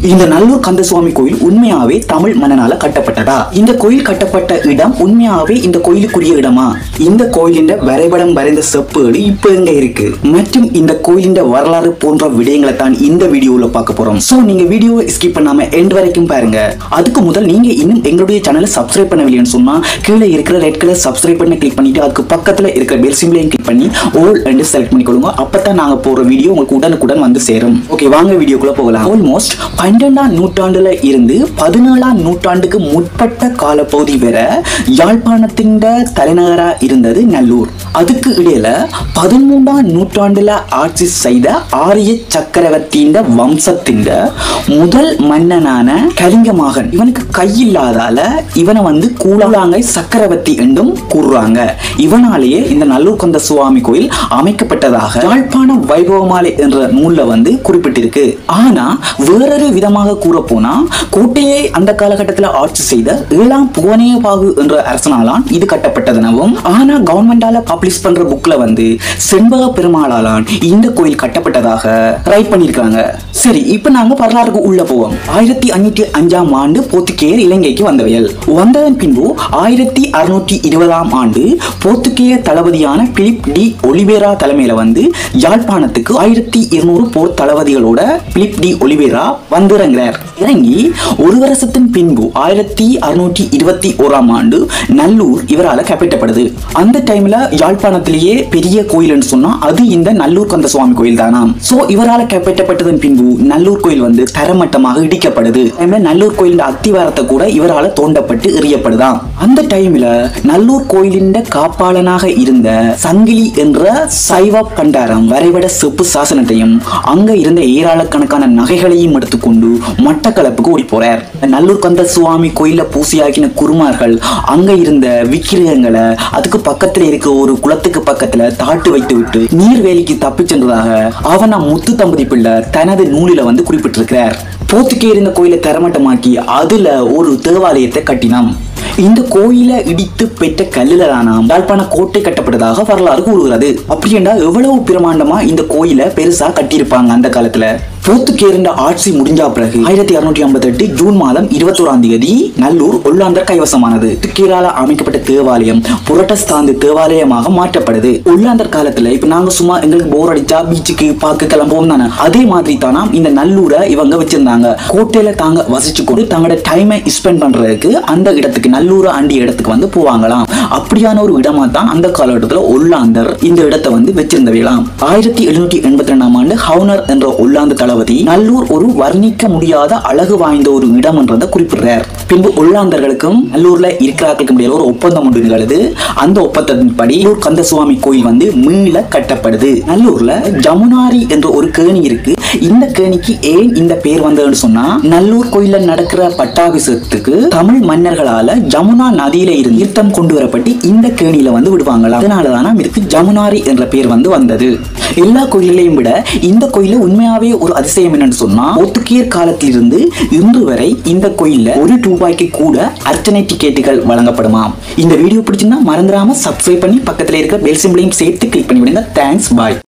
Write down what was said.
இந்த நல்லூர் கந்தசுவாமி கோயில் உண்மையாவே தமிழ் மன்னனால கட்டப்பட்டதா இந்த கோயில் கட்டப்பட்ட இடம் உண்மையாவே இந்த கோயிலுக்குரிய இடமா இந்த கோயிலின் வரைபடம் வரைந்த செப்பேடு இப்ப எங்க இருக்கு மற்றும் இந்த கோயிலின் வரலாறு போன்ற விடயங்களை தான் இந்த வீடியோல பார்க்க போறோம் சோ நீங்க வீடியோ ஸ்கிப் பண்ணாம எண்ட் வரைக்கும் பாருங்க அதுக்கு முதல் நீங்க இன்னும் எங்களுடைய சேனலை சப்ஸ்கிரைப் பண்ணவில்லைன்னு சொன்னா கீழே இருக்கிற ரெட் கலர் சப்ஸ்கிரைப் பண்ண கிளிக் பண்ணிட்டு அதுக்கு பக்கத்துல இருக்கிற பெல் சிம்பிளையும் கிளிக் பண்ணி ஓல் அண்ட் செலக்ட் பண்ணிக்கொள்ளுங்க அப்பதான் நாங்க போற வீடியோ உங்களுக்கு உடனுக்குடன் வந்து சேரும் ஓகே வாங்க வீடியோக்குள்ள போகலாம் ஆல்மோஸ்ட் பன்னெண்டாம் நூற்றாண்டுல இருந்து பதினேழாம் நூற்றாண்டுக்கு முற்பட்ட காலப்பகுதி வரை யாழ்ப்பாணத்தின் தலைநகரா இருந்தது நல்லூர் அதுக்கு இடையில பதிமூன்றாம் நூற்றாண்டுல ஆட்சி செய்த ஆரிய சக்கரவர்த்தியின் வம்சத்தின் முதல் மன்னனான கலிங்கமாகன் இவனுக்கு கையில்லாதால இவனை வந்து கூழாங்கை சக்கரவர்த்தி என்றும் கூறுறாங்க இவனாலேயே இந்த நல்லூர் கொண்ட சுவாமி கோயில் அமைக்கப்பட்டதாக யாழ்ப்பாண வைபவமாலை என்ற நூல்ல வந்து குறிப்பிட்டிருக்கு ஆனா வேறொரு விதமாக கூற போனா கோட்டையை அந்த காலகட்டத்தில் ஆட்சி செய்த ஏழாம் புவனேபாகு என்ற அரசனாலான் இது கட்டப்பட்டதெனவும் ஆனா கவர்மெண்டால பப்ளிஷ் பண்ற புக்ல வந்து செண்பக பெருமாளாலான் இந்த கோயில் கட்டப்பட்டதாக ரைட் பண்ணிருக்காங்க சரி இப்ப நாங்க வரலாறுக்கு உள்ள போவோம் ஆயிரத்தி அஞ்சூற்றி அஞ்சாம் ஆண்டு போர்த்துகேயர் இலங்கைக்கு வந்தவையல் வந்ததன் பின்பு ஆயிரத்தி அறுநூற்றி இருபதாம் ஆண்டு போர்த்துகேய தளபதியான பிலிப் டி ஒலிவேரா தலைமையில வந்து யாழ்ப்பாணத்துக்கு ஆயிரத்தி இருநூறு போர் தளபதிகளோட பிலிப் டி ஒலிவேரா வந்திறங்குறார் இறங்கி ஒரு வருஷத்தின் பின்பு ஆயிரத்தி அறுநூற்றி இருபத்தி ஓராம் ஆண்டு நல்லூர் இவரால் கைப்பற்றப்படுது அந்த டைம்ல யாழ்ப்பாணத்திலேயே பெரிய கோயில்னு சொன்னா அது இந்த நல்லூர் கந்த சுவாமி கோயில் தானாம் சோ இவரால் கைப்பற்றப்பட்டதன் பின்பு நல்லூர் கோயில் வந்து தரமட்டமாக இடிக்கப்படுது டைம்ல நல்லூர் கோயிலின் அத்திவாரத்தை கூட இவரால் தோண்டப்பட்டு எறியப்படுதாம் அந்த டைம்ல நல்லூர் கோயிலின் காப்பாளனாக இருந்த சங்கிலி என்ற சைவ பண்டாரம் வரைபட செப்பு சாசனத்தையும் அங்க இருந்த ஏராளக்கணக்கான நகைகளையும் எடுத்துக்கொண்டு மட்டக்களப்புக்கு ஓடி போறார் நல்லூர் கந்த சுவாமி கோயில பூசியாக்கின குருமார்கள் அங்க இருந்த விக்கிரகங்களை அதுக்கு பக்கத்துல இருக்க ஒரு குளத்துக்கு பக்கத்துல தாட்டு வைத்து விட்டு நீர்வேலிக்கு தப்பிச் சென்றதாக அவனா முத்து தம்பதி பிள்ளை தனது நூலில வந்து குறிப்பிட்டிருக்கிறார் போத்துக்கே இருந்த கோயிலை தரமட்டமாக்கி அதுல ஒரு தேவாலயத்தை கட்டினான் இந்த கோயிலை இடித்து பெற்ற கல்லுல தானாம் யாழ்ப்பாண கோட்டை கட்டப்பட்டதாக வரலாறு கூறுகிறது அப்படின்னா எவ்வளவு பிரமாண்டமா இந்த கோயிலை பெருசா கட்டியிருப்பாங்க அந்த காலத்துல போர்த்துகேரண்ட ஆட்சி முடிஞ்ச பிறகு ஆயிரத்தி அறுநூற்றி ஐம்பத்தி எட்டு ஜூன் மாதம் இருபத்தோராம் தேதி நல்லூர் ஒல்லாந்தர் கைவசமானது போர்த்துகேரால அமைக்கப்பட்ட தேவாலயம் புரட்டஸ்தாந்து தேவாலயமாக மாற்றப்படுது ஒல்லாந்தர் காலத்துல இப்ப நாங்க சும்மா எங்களுக்கு போர் அடிச்சா பீச்சுக்கு பார்க்க கிளம்புவோம் தானே அதே மாதிரி தானாம் இந்த நல்லூரை இவங்க வச்சிருந்தாங்க கோட்டையில தாங்க வசிச்சு கொண்டு தங்களோட டைமை ஸ்பெண்ட் பண்றதுக்கு அந்த இடத்துக்கு நல்லூர் ஆண்டி இடத்துக்கு வந்து போவாங்களாம் அப்படியான ஒரு இடமா தான் அந்த காலகட்டத்தில் ஒல்லாந்தர் இந்த இடத்தை வந்து வச்சிருந்தவையலாம் ஆயிரத்தி எழுநூற்றி எண்பத்தி ரெண்டாம் ஆண்டு ஹவுனர் என்ற ஒல்லாந்து தளபதி நல்லூர் ஒரு வர்ணிக்க முடியாத அழகு வாய்ந்த ஒரு இடம் என்றதை குறிப்பிடுறார் பின்பு ஒல்லாந்தர்களுக்கும் நல்லூர்ல இருக்கிறார்களுக்கு முடியாத ஒரு ஒப்பந்தம் ஒன்று நிகழுது அந்த ஒப்பந்தத்தின்படி நல்லூர் கந்தசுவாமி கோயில் வந்து மீள கட்டப்படுது நல்லூர்ல ஜமுனாரி என்ற ஒரு கேணி இருக்கு இந்த கேணிக்கு ஏன் இந்த பேர் வந்ததுன்னு சொன்னா நல்லூர் கோயில்ல நடக்கிற பட்டாபிஷேகத்துக்கு தமிழ் மன்னர்களால ஜமுனா நதியில இருந்து தீர்த்தம் கொண்டு வரப்பட்டு இந்த கேணியில வந்து விடுவாங்களா அதனாலதான் இதுக்கு ஜமுனாரி என்ற பேர் வந்து வந்தது எல்லா கோயில்களையும் விட இந்த கோயில உண்மையாவே ஒரு அதிசயம் என்னன்னு சொன்னா போர்த்துகீர் காலத்திலிருந்து இன்று வரை இந்த கோயில்ல ஒரு ரூபாய்க்கு கூட அர்ச்சனை டிக்கெட்டுகள் வழங்கப்படுமாம் இந்த வீடியோ பிடிச்சிருந்தா மறந்துடாம சப்ஸ்கிரைப் பண்ணி பக்கத்துல இருக்க பெல் சிம்பிளையும் சேர்த்து கிளிக் பண்ணி விடுங்க தேங்க்ஸ் பாய்